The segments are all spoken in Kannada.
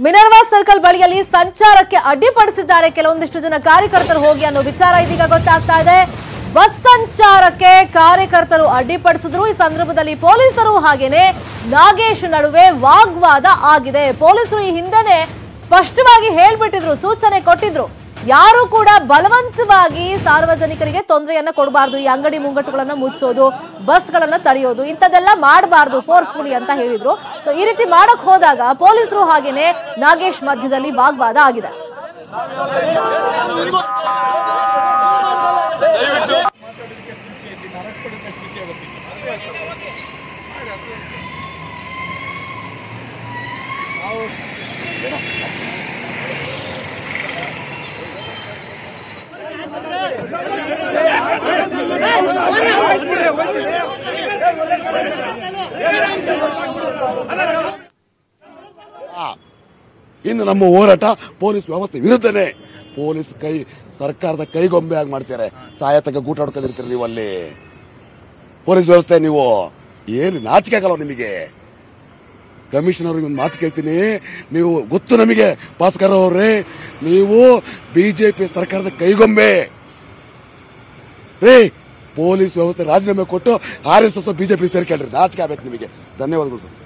ಮಿನರ್ವಾ ಸರ್ಕಲ್ ಬಳಿಯಲ್ಲಿ ಸಂಚಾರಕ್ಕೆ ಅಡ್ಡಿಪಡಿಸಿದ್ದಾರೆ ಕೆಲವೊಂದಿಷ್ಟು ಜನ ಕಾರ್ಯಕರ್ತರು ಹೋಗಿ ಅನ್ನೋ ವಿಚಾರ ಇದೀಗ ಗೊತ್ತಾಗ್ತಾ ಇದೆ ಬಸ್ ಸಂಚಾರಕ್ಕೆ ಕಾರ್ಯಕರ್ತರು ಅಡ್ಡಿಪಡಿಸಿದ್ರು ಈ ಸಂದರ್ಭದಲ್ಲಿ ಪೊಲೀಸರು ಹಾಗೇನೆ ನಾಗೇಶ್ ನಡುವೆ ವಾಗ್ವಾದ ಆಗಿದೆ ಪೊಲೀಸರು ಈ ಹಿಂದೆನೆ ಸ್ಪಷ್ಟವಾಗಿ ಹೇಳ್ಬಿಟ್ಟಿದ್ರು ಸೂಚನೆ ಕೊಟ್ಟಿದ್ರು ಯಾರು ಕೂಡ ಬಲವಂತವಾಗಿ ಸಾರ್ವಜನಿಕರಿಗೆ ತೊಂದರೆಯನ್ನ ಕೊಡಬಾರ್ದು ಈ ಅಂಗಡಿ ಮುಂಗಟ್ಟುಗಳನ್ನ ಮುಚ್ಚೋದು ಬಸ್ಗಳನ್ನ ತಡೆಯೋದು ಇಂಥದ್ದೆಲ್ಲ ಮಾಡಬಾರ್ದು ಫೋರ್ಸ್ಫುಲಿ ಅಂತ ಹೇಳಿದ್ರು ಸೊ ಈ ರೀತಿ ಮಾಡಕ್ ಹೋದಾಗ ಪೊಲೀಸರು ಹಾಗೇನೆ ನಾಗೇಶ್ ಮಧ್ಯದಲ್ಲಿ ವಾಗ್ವಾದ ಆಗಿದೆ ಇನ್ನು ನಮ್ಮ ಹೋರಾಟ ಪೊಲೀಸ್ ವ್ಯವಸ್ಥೆ ವಿರುದ್ಧನೇ ಪೊಲೀಸ್ ಕೈ ಸರ್ಕಾರದ ಕೈಗೊಂಬೆ ಆಗಿ ಮಾಡ್ತಾರೆ ಸಾಯತಕ ಗೂಟ ಹೊಡ್ಕೊಂಡಿರ್ತೀರಿ ನೀವು ಅಲ್ಲಿ ಪೊಲೀಸ್ ವ್ಯವಸ್ಥೆ ನೀವು ಏನು ನಾಚಿಕೆ ಆಗಲ್ಲ ನಿಮಗೆ ಕಮಿಷನರ್ ಒಂದು ಮಾತು ಕೇಳ್ತೀನಿ ನೀವು ಗೊತ್ತು ನಮಗೆ ಭಾಸ್ಕರ್ ಅವ್ರೆ ನೀವು ಬಿಜೆಪಿ ಸರ್ಕಾರದ ಕೈಗೊಂಬೆ ಏ ಪೊಲೀಸ್ ವ್ಯವಸ್ಥೆ ರಾಜೀನಾಮೆ ಕೊಟ್ಟು ಆರ್ ಎಸ್ ಎಸ್ ಬಿಜೆಪಿ ಸೇರ್ಕೊಳ್ರಿ ನಾಚಿಕೆ ಆಗ್ಬೇಕು ನಿಮಗೆ ಧನ್ಯವಾದಗಳು ಸರ್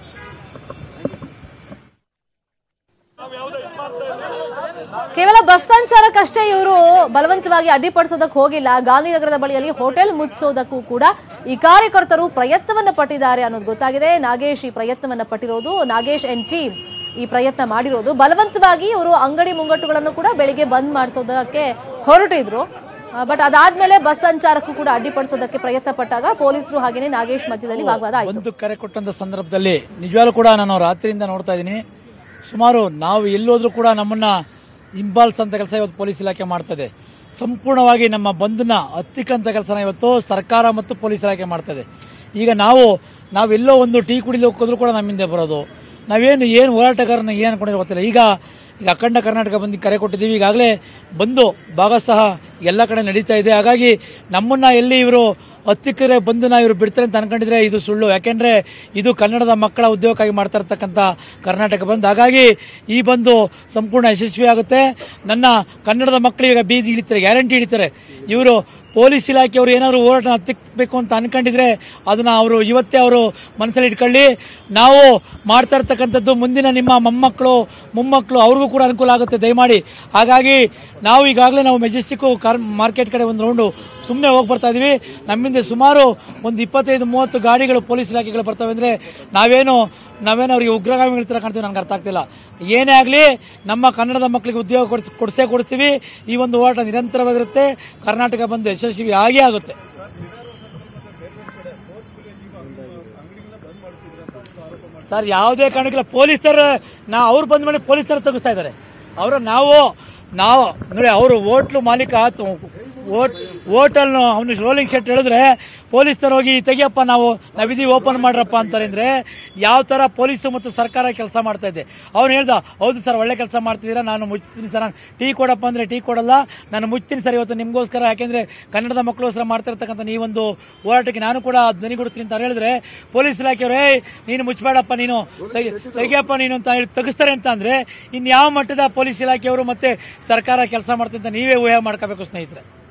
ಕೇವಲ ಬಸ್ ಸಂಚಾರಕ್ಕಷ್ಟೇ ಇವರು ಬಲವಂತವಾಗಿ ಅಡ್ಡಿಪಡಿಸೋದಕ್ಕೆ ಹೋಗಿಲ್ಲ ಗಾಂಧಿನಗರದ ಬಳಿಯಲ್ಲಿ ಹೋಟೆಲ್ ಮುಚ್ಚಿಸೋದಕ್ಕೂ ಕೂಡ ಈ ಕಾರ್ಯಕರ್ತರು ಪ್ರಯತ್ನವನ್ನ ಪಟ್ಟಿದ್ದಾರೆ ಅನ್ನೋದು ಗೊತ್ತಾಗಿದೆ ನಾಗೇಶ್ ಈ ಪ್ರಯತ್ನವನ್ನ ಪಟ್ಟಿರೋದು ನಾಗೇಶ್ ಎನ್ ಟೀಮ್ ಈ ಪ್ರಯತ್ನ ಮಾಡಿರೋದು ಬಲವಂತವಾಗಿ ಇವರು ಅಂಗಡಿ ಮುಂಗಟ್ಟುಗಳನ್ನು ಕೂಡ ಬೆಳಿಗ್ಗೆ ಬಂದ್ ಮಾಡಿಸೋದಕ್ಕೆ ಹೊರಟಿದ್ರು ಬಟ್ ಅದಾದ್ಮೇಲೆ ಬಸ್ ಸಂಚಾರಕ್ಕೂ ಕೂಡ ಅಡ್ಡಿಪಡಿಸೋದಕ್ಕೆ ಪ್ರಯತ್ನ ಪಟ್ಟಾಗ ಪೊಲೀಸರು ಹಾಗೇನೆ ನಾಗೇಶ್ ಮಧ್ಯದಲ್ಲಿ ವಾಗ್ವಾದ ಆಯ್ತು ಒಂದು ಕರೆ ಕೊಟ್ಟಂತ ಸಂದರ್ಭದಲ್ಲಿ ನಿಜವಾಗ್ಲೂ ಕೂಡ ನಾನು ರಾತ್ರಿಯಿಂದ ನೋಡ್ತಾ ಇದ್ದೀನಿ ಸುಮಾರು ನಾವು ಎಲ್ಲೋದ್ರೂ ಕೂಡ ನಮ್ಮನ್ನ ಹಿಂಬಾಲಿಸಂತ ಕೆಲಸ ಇವತ್ತು ಪೊಲೀಸ್ ಇಲಾಖೆ ಮಾಡ್ತದೆ ಸಂಪೂರ್ಣವಾಗಿ ನಮ್ಮ ಬಂಧನ ಹತ್ತಿಕ್ಕಂತ ಕೆಲಸನ ಇವತ್ತು ಸರ್ಕಾರ ಮತ್ತು ಪೊಲೀಸ್ ಇಲಾಖೆ ಮಾಡ್ತದೆ ಈಗ ನಾವು ನಾವೆಲ್ಲೋ ಒಂದು ಟೀ ಕುಡಿಲಿ ಹೋಗೋದ್ರು ಕೂಡ ನಮ್ಮಿಂದ ಬರೋದು ನಾವೇನು ಏನು ಹೋರಾಟಗಾರನ ಏನು ಅನ್ಕೊಂಡಿರೋ ಗೊತ್ತಿಲ್ಲ ಈಗ ಈಗ ಅಖಂಡ ಕರ್ನಾಟಕ ಬಂದು ಕರೆ ಕೊಟ್ಟಿದ್ದೀವಿ ಈಗಾಗಲೇ ಬಂದು ಭಾಗ ಸಹ ಎಲ್ಲ ಕಡೆ ನಡೀತಾ ಇದೆ ಹಾಗಾಗಿ ನಮ್ಮನ್ನ ಎಲ್ಲಿ ಇವರು ಹತ್ತಿಕ್ಕರೆ ಬಂಧನ ಇವರು ಬಿಡ್ತಾರೆ ಅಂತ ಅನ್ಕೊಂಡಿದ್ರೆ ಇದು ಸುಳ್ಳು ಯಾಕೆಂದ್ರೆ ಇದು ಕನ್ನಡದ ಮಕ್ಕಳ ಉದ್ಯೋಗಕ್ಕಾಗಿ ಮಾಡ್ತಾ ಇರ್ತಕ್ಕಂಥ ಕರ್ನಾಟಕ ಬಂದ್ ಹಾಗಾಗಿ ಈ ಬಂದು ಸಂಪೂರ್ಣ ಯಶಸ್ವಿ ಆಗುತ್ತೆ ನನ್ನ ಕನ್ನಡದ ಮಕ್ಕಳು ಈಗ ಬೀದಿ ಹಿಡಿತಾರೆ ಗ್ಯಾರಂಟಿ ಹಿಡಿತಾರೆ ಇವರು ಪೊಲೀಸ್ ಇಲಾಖೆಯವರು ಏನಾದ್ರು ಹೋರಾಟ ಹತ್ತಿಕ್ಕಬೇಕು ಅಂತ ಅನ್ಕೊಂಡಿದ್ರೆ ಅದನ್ನ ಅವರು ಇವತ್ತೇ ಅವರು ಮನಸ್ಸಲ್ಲಿ ಇಟ್ಕೊಳ್ಳಿ ನಾವು ಮಾಡ್ತಾ ಇರ್ತಕ್ಕಂಥದ್ದು ಮುಂದಿನ ನಿಮ್ಮ ಮೊಮ್ಮಕ್ಕಳು ಮೊಮ್ಮಕ್ಕಳು ಅವ್ರಿಗೂ ಕೂಡ ಅನುಕೂಲ ಆಗುತ್ತೆ ದಯಮಾಡಿ ಹಾಗಾಗಿ ನಾವು ಈಗಾಗಲೇ ನಾವು ಮೆಜೆಸ್ಟಿಕ್ ಕಾರ್ ಮಾರ್ಕೆಟ್ ಕಡೆ ಒಂದು ರೌಂಡು ಸುಮ್ಮನೆ ಹೋಗಿ ಬರ್ತಾ ಇದೀವಿ ನಮ್ಮಿಂದ ಸುಮಾರು ಒಂದು ಇಪ್ಪತ್ತೈದು ಮೂವತ್ತು ಗಾಡಿಗಳು ಪೊಲೀಸ್ ಇಲಾಖೆಗಳು ಬರ್ತವೆ ಅಂದ್ರೆ ನಾವೇನು ನಾವೇನು ಅವರಿಗೆ ಉಗ್ರಗಾಮಿಗಳ ತರ ಕಾಣ್ತೀವಿ ನನಗೆ ಅರ್ಥ ಆಗ್ತಿಲ್ಲ ಏನೇ ಆಗಲಿ ನಮ್ಮ ಕನ್ನಡದ ಮಕ್ಕಳಿಗೆ ಉದ್ಯೋಗ ಕೊಡಿಸ್ ಕೊಡಿಸೇ ಕೊಡ್ತೀವಿ ಈ ಒಂದು ಹೋರಾಟ ನಿರಂತರವಾಗಿರುತ್ತೆ ಕರ್ನಾಟಕ ಬಂದು ಯಶಸ್ವಿ ಆಗೇ ಆಗುತ್ತೆ ಸರ್ ಯಾವುದೇ ಕಾರಣಕ್ಕಿಲ್ಲ ಪೊಲೀಸರು ನಾ ಅವ್ರು ಬಂದ ಮೇಲೆ ಪೊಲೀಸರು ತೆಗಿಸ್ತಾ ಇದ್ದಾರೆ ಅವರು ನಾವು ನಾವು ನೋಡಿ ಅವರು ಹೋಟ್ಲು ಮಾಲೀಕ ಓಟ್ ಹೋಟೆಲ್ ಅವನು ರೋಲಿಂಗ್ ಶೆಟ್ ಹೇಳಿದ್ರೆ ಪೊಲೀಸರು ಹೋಗಿ ತೆಗಿಯಪ್ಪ ನಾವು ನಾವಿದೀವಿ ಓಪನ್ ಮಾಡ್ರಪ್ಪ ಅಂತಾರೆ ಅಂದ್ರೆ ಯಾವ ತರ ಪೊಲೀಸು ಮತ್ತು ಸರ್ಕಾರ ಕೆಲಸ ಮಾಡ್ತಾ ಇದೆ ಅವ್ನು ಹೇಳ್ದ ಹೌದು ಸರ್ ಒಳ್ಳೆ ಕೆಲಸ ಮಾಡ್ತಿದ್ದೀರಾ ನಾನು ಮುಚ್ತೀನಿ ಸರ್ ನಾನು ಟೀ ಕೊಡಪ್ಪ ಅಂದ್ರೆ ಟೀ ಕೊಡಲ್ಲ ನಾನು ಮುಚ್ತೀನಿ ಸರ್ ಇವತ್ತು ನಿಮಗೋಸ್ಕರ ಯಾಕೆಂದ್ರೆ ಕನ್ನಡದ ಮಕ್ಕಳೋಸ್ಕರ ಮಾಡ್ತಾ ಇರ್ತಕ್ಕಂಥ ಈ ಒಂದು ಹೋರಾಟಕ್ಕೆ ನಾನು ಕೂಡ ಧ್ವನಿಗೊಡ್ತೀನಿ ಅಂತ ಅವ್ರು ಹೇಳಿದ್ರೆ ಪೊಲೀಸ್ ಇಲಾಖೆಯವರು ಏಯ್ ನೀನು ಮುಚ್ಚಬೇಡಪ್ಪ ನೀನು ತೆಗಿ- ತೆಗಿಯಪ್ಪ ನೀನು ಅಂತ ಹೇಳಿ ತೆಗಿಸ್ತಾರೆ ಅಂತ ಅಂದ್ರೆ ಇನ್ ಯಾವ ಮಟ್ಟದ ಪೊಲೀಸ್ ಇಲಾಖೆಯವರು ಮತ್ತೆ ಸರ್ಕಾರ ಕೆಲಸ ಮಾಡ್ತಾ ಅಂತ ನೀವೇ ಊಹೆ ಮಾಡ್ಕೋಬೇಕು ಸ್ನೇಹಿತರೆ